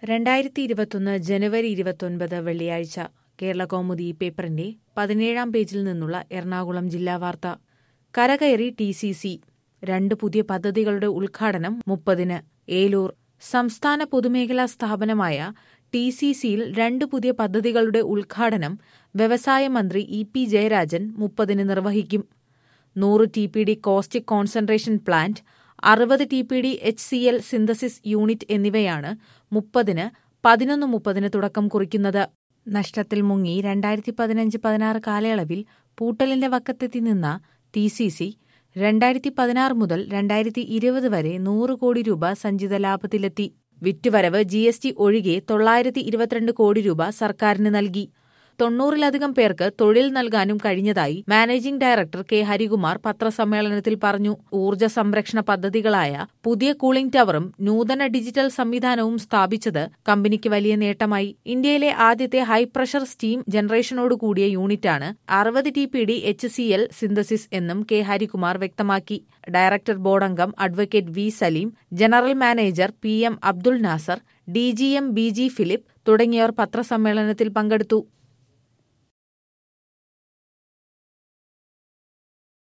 രണ്ടായിരത്തി ഇരുപത്തൊന്ന് ജനുവരി ഇരുപത്തൊൻപത് വെള്ളിയാഴ്ച കേരള കൗമുദി പേപ്പറിന്റെ പതിനേഴാം പേജിൽ നിന്നുള്ള എറണാകുളം ജില്ലാ വാർത്ത കരകയറി ടി സി സി രണ്ട് പുതിയ പദ്ധതികളുടെ ഉദ്ഘാടനം മുപ്പതിന് ഏലൂർ സംസ്ഥാന പൊതുമേഖലാ സ്ഥാപനമായ ടി സി സിയിൽ രണ്ട് പുതിയ പദ്ധതികളുടെ ഉദ്ഘാടനം വ്യവസായ മന്ത്രി ഇ പി ജയരാജൻ മുപ്പതിന് നിർവഹിക്കും നൂറ് T P D caustic concentration plant അറുപത് T P D H C L synthesis unit എന്നിവയാണ് മുപ്പതിന് പതിനൊന്ന് മുപ്പതിന് തുടക്കം കുറിക്കുന്നത് നഷ്ടത്തിൽ മുങ്ങി രണ്ടായിരത്തി പതിനഞ്ച് പതിനാറ് കാലയളവിൽ പൂട്ടലിന്റെ വക്കത്തെത്തി നിന്ന ടി സി സി രണ്ടായിരത്തി പതിനാറ് മുതൽ രണ്ടായിരത്തി ഇരുപത് വരെ നൂറ് കോടി രൂപ സഞ്ചിത ലാഭത്തിലെത്തി വിറ്റുവരവ് ജി എസ് ടി ഒഴികെ തൊള്ളായിരത്തി ഇരുപത്തിരണ്ട് കോടി രൂപ സർക്കാരിന് നൽകി തൊണ്ണൂറിലധികം പേർക്ക് തൊഴിൽ നൽകാനും കഴിഞ്ഞതായി മാനേജിംഗ് ഡയറക്ടർ കെ ഹരികുമാർ പത്രസമ്മേളനത്തിൽ പറഞ്ഞു ഊർജ്ജ സംരക്ഷണ പദ്ധതികളായ പുതിയ കൂളിംഗ് ടവറും നൂതന ഡിജിറ്റൽ സംവിധാനവും സ്ഥാപിച്ചത് കമ്പനിക്ക് വലിയ നേട്ടമായി ഇന്ത്യയിലെ ആദ്യത്തെ ഹൈ പ്രഷർ സ്റ്റീം ജനറേഷനോട് കൂടിയ യൂണിറ്റാണ് അറുപത് T P D H C L synthesis എന്നും കെ ഹരികുമാർ വ്യക്തമാക്കി ഡയറക്ടർ ബോർഡ് അംഗം advocate V Saleem general manager P M Abdul Nasser D G M B G Philip തുടങ്ങിയവർ പത്രസമ്മേളനത്തിൽ പങ്കെടുത്തു